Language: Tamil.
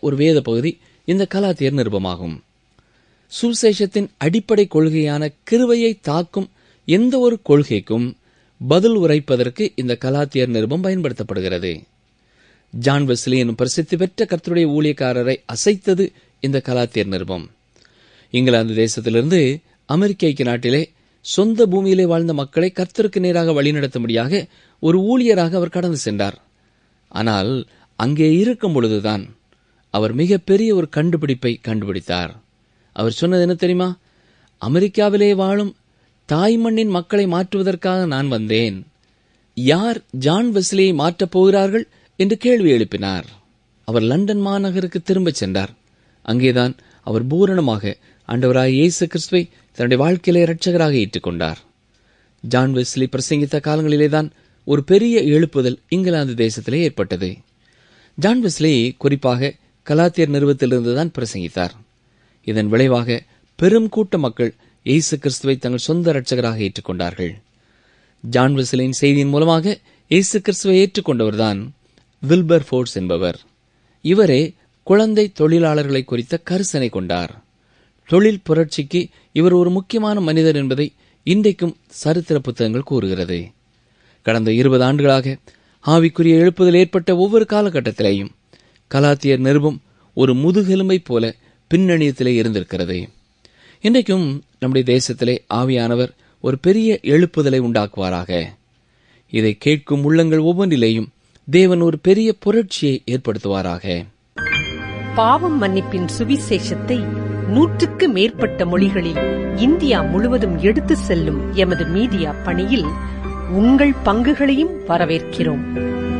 ஒரு வேத பகுதி இந்த கலாத்தியர் நிருபமாகும் சுவிசேஷத்தின் அடிப்படை கொள்கையான கிருவையை தாக்கும் எந்த ஒரு கொள்கைக்கும் பதில் உரைப்பதற்கு இந்த கலாத்தியர் நிருபம் பயன்படுத்தப்படுகிறது ஜான் வெஸ்லி எனும் பிரசித்தி பெற்ற கர்த்தருடைய ஊழியக்காரரை அசைத்தது இந்த கலாத்தியர் நிருபம் இங்கிலாந்து தேசத்திலிருந்து அமெரிக்க ஐக்கிய நாட்டிலே சொந்த பூமியிலே வாழ்ந்த மக்களை கர்த்தருக்கு நேராக வழிநடத்தும்படியாக ஒரு ஊழியராக அவர் கடந்து சென்றார் ஆனால் அங்கே இருக்கும் பொழுதுதான் அவர் மிகப்பெரிய ஒரு கண்டுபிடிப்பை கண்டுபிடித்தார் அவர் சொன்னது என்ன தெரியுமா அமெரிக்காவிலே வாழும் தாய்மண்ணின் மக்களை மாற்றுவதற்காக நான் வந்தேன் யார் ஜான் வெஸ்லியை மாற்றப் போகிறார்கள் என்று கேள்வி எழுப்பினார் அவர் லண்டன் மாநகருக்கு திரும்பச் சென்றார் அங்கேதான் அவர் பூரணமாக ஆண்டவராய் இயேசு கிறிஸ்துவை தன்னுடைய வாழ்க்கையிலே இரட்சகராக ஏற்றுக்கொண்டார் ஜான் வெஸ்லி பிரசங்கித்த காலங்களிலேதான் ஒரு பெரிய எழுப்புதல் இங்கிலாந்து தேசத்திலே ஏற்பட்டது ஜான் வெஸ்லி குறிப்பாக கலாத்தியர் நிறுவத்திலிருந்துதான் பிரசங்கித்தார் இதன் விளைவாக பெரும் கூட்ட மக்கள் இயேசு கிறிஸ்துவை தங்கள் சொந்த இரட்சகராக ஏற்றுக்கொண்டார்கள் ஜான் வெஸ்லியின் செய்தியின் மூலமாக இயேசு கிறிஸ்துவை ஏற்றுக்கொண்டவர்தான் வில்பர் ஃபோர்ட்ஸ் என்பவர் இவரே குழந்தை தொழிலாளர்களை குறித்த கரிசனை கொண்டார் தொழில் புரட்சிக்கு இவர் ஒரு முக்கியமான மனிதர் என்பதை இன்றைக்கும் சரித்திர புத்தகங்கள் கூறுகிறது கடந்த இருபது ஆண்டுகளாக ஆவிக்குரிய எழுப்புதல் ஏற்பட்ட ஒவ்வொரு காலகட்டத்திலேயும் கலாத்தியர் நிருபம் ஒரு முதுகெலும்பை போல பின்னணியத்திலே இருந்திருக்கிறது இன்றைக்கும் நம்முடைய தேசத்திலே ஆவியானவர் ஒரு பெரிய எழுப்புதலை உண்டாக்குவாராக இதை கேட்கும் உள்ளங்கள் ஒவ்வொன்றிலேயும் தேவன் ஒரு பெரிய புரட்சியை ஏற்படுத்துவாராக பாவம் மன்னிப்பின் சுவிசேஷத்தை நூற்றுக்கு மேற்பட்ட மொழிகளில் இந்தியா முழுவதும் எடுத்து செல்லும் எமது மீடியா பணியில் உங்கள் பங்குகளையும் வரவேற்கிறோம்